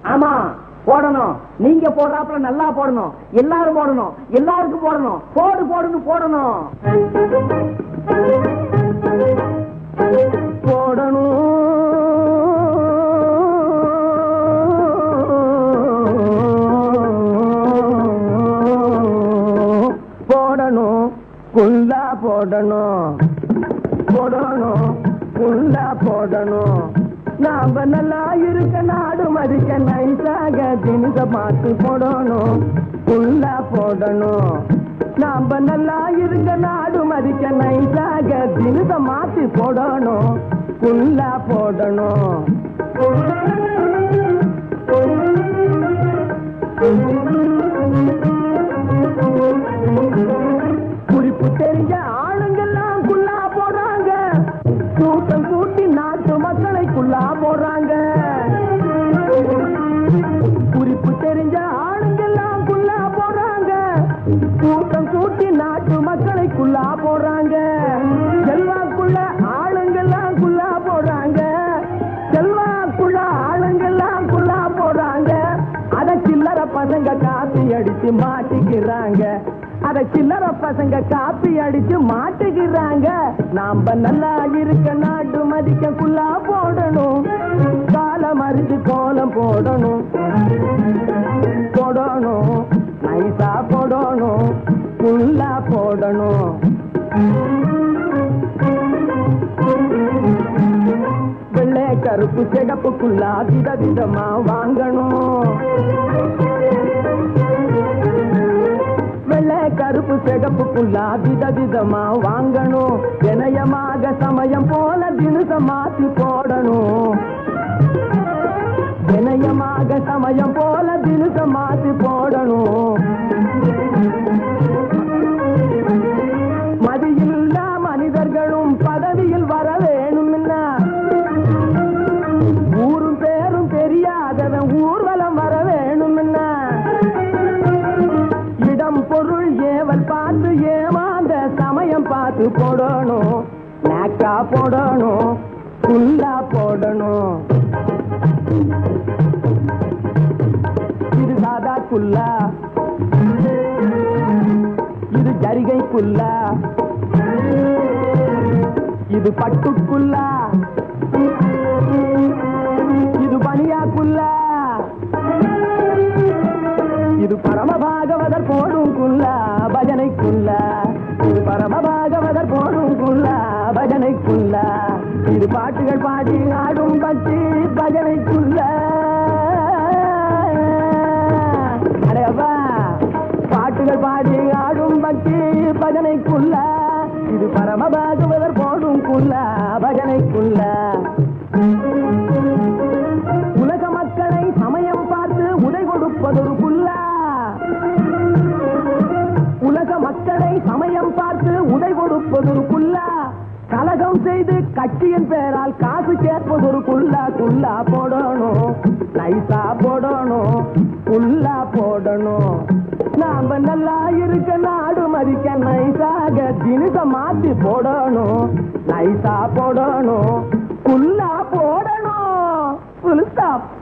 ஆமா போடணும் நீங்க போடுறாப்புல நல்லா போடணும் எல்லாரும் போடணும் எல்லாருக்கும் போடணும் போடு போடுன்னு போடணும் போடணும் போடணும் குல்லா போடணும் போடணும் குல்லா போடணும் நாம நல்லா இருக்க நாடு மதிக்க நைசாக தினித பார்த்து போடணும் குல்லா போடணும் நாம நல்லா இருக்க நாடு மதிக்க நைசாக தினித மாத்தி போடணும் குல்லா போடணும் குறிப்பு தெரிஞ்ச ஆளுங்கெல்லாம் குல்லா போடுறாங்க கூட்டம் கூட்டி நாட்டு மக்களை குல்லா போடுறாங்க குறிப்பு தெரிஞ்ச ஆளுங்கெல்லாம் குல்லா போடுறாங்க கூட்டம் கூட்டி நாட்டு மக்களை குல்லா போடுறாங்க செல்வாக்குள்ள ஆளுங்கெல்லாம் குல்லா போடுறாங்க செல்வாக்குள்ள ஆளுங்கெல்லாம் குல்லா போடுறாங்க அத சில்லற பசங்க காப்பி அடிச்சு மாட்டிக்கிறாங்க அத சில்லற பசங்க காப்பி அடிச்சு மாட்டுகிறாங்க நாம நல்லா இருக்க நாட்டு மதிக்க குல்லா போடணும் காலம் அறிஞ்சு கோலம் போடணும் போடணும் நைசா போடணும் குல்லா போடணும் வெள்ளை கருப்பு சிகப்புக்குள்ளா வித விதமா வாங்கணும் வெள்ளை கருப்பு சிகப்புக்குள்ளா வித விதமா வாங்கணும் இணையமாக சமயம் போல தினுச மாத்தி போடணும் இணையமாக சமயம் போல தினுச மாத்தி போடணும் மதியில்லா மனிதர்களும் பதவியில் வர வேணும்னா ஊரும் பேரும் தெரியாதவன் ஊர்வலம் வர வேணும்னா இடம் பொருள் ஏவல் பார்த்து ஏமாந்த சமயம் பார்த்து போடணும் நாக்கா போடணும் குல்லா போடணும் இது சாதா குல்லா இது ஜரிகை குல்லா இது பட்டுக்குல்லா இது பனியாக்குல்லா இது பரமபாகவதர் போடும் குல்லா பஜனைக்குல்லா இது பரமபாகவதர் போடும் குல்லா பஜனைக்குல்லா இது பாட்டுகள் பாடி ஆடும் பற்றி பஜனைக்குல்லா அடேப்பா பாட்டுகள் பாடி ஆடும் பக்தி பஜனைக்குள்ள இது பரமபாகவதர் போடும் குள்ள பஜனைக்குள்ள உலக மக்களை சமயம் பார்த்து உதை கொடுப்பதொரு குல்லா உலக மக்களை சமயம் பார்த்து உதை கொடுப்பதொரு குல்லா கலகம் செய்து கட்சியின் பேரால் காசு கேட்பதொரு குல்லா குல்லா போடணும் நைசா போடணும் குல்லா போடணும் நாம நல்லா இருக்க நாடு மதிக்க நைசாக தினிச மாத்தி போடணும் நைசா போடணும் குல்லா போடணும் புல் ஸ்டாப்